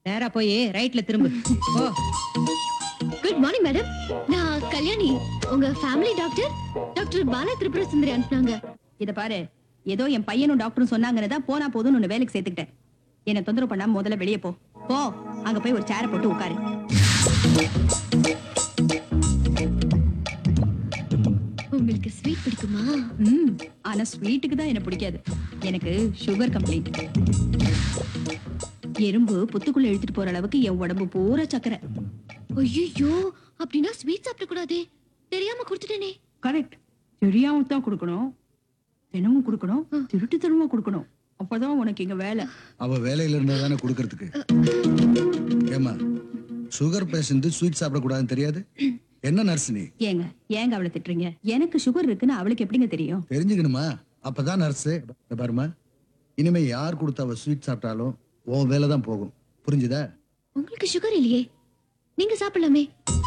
நேரா போய் ரைட்ல திரும்பு ஓ குட் மார்னிங் மேடம் நான் கல்யாணி உங்க family doctor doctor Bala Tripura Sundari அனுப்புனாங்க இத பாரு ஏதோ என் பையனும் டாக்டரும் சொன்னாங்கன்னு தான் போனா போதும்னு உன்னை வேலைக்கு சேர்த்துக்கிட்டேன் என்ன தொந்தரவு பண்ணாம முதல்ல வெளியே போ போ அங்க போய் ஒரு சேரை போட்டு உட்காரு உங்களுக்கு ஸ்வீட் பிடிக்குமா ம் ஆனா ஸ்வீட்டுக்கு தான் எனக்கு பிடிக்காது எனக்கு சுகர் கம்ப்ளைண்ட் எறும்பு புத்துக்குள்ள இழுத்துட்டு போற அளவுக்கு என் உடம்பு பூரா சக்கரை ஐயோ அப்படின்னா ஸ்வீட் சாப்பிட கூடாதே தெரியாம கொடுத்துட்டேனே கரெக்ட் தெரியாம தான் கொடுக்கணும் தினமும் கொடுக்கணும் திருட்டு தனமா கொடுக்கணும் அப்பதான் உனக்கு இங்க வேலை அவ வேலையில இருந்தா தானே கொடுக்கறதுக்கு ஏமா சுகர் பேஷண்ட் ஸ்வீட் சாப்பிடக்கூடாதுன்னு தெரியாது என்ன நர்ஸ் நீ ஏங்க ஏங்க அவளை திட்டுறீங்க எனக்கு சுகர் இருக்குன்னு அவளுக்கு எப்படிங்க தெரியும் தெரிஞ்சுக்கணுமா அப்பதான் நர்ஸ் பாருமா இனிமே யார் கொடுத்த அவ ஸ்வீட் சாப்பிட்டாலும் உன் வேலை தான் போகும் புரிஞ்சுதா உங்களுக்கு சுகர் இல்லையே நீங்க சாப்பிடலாமே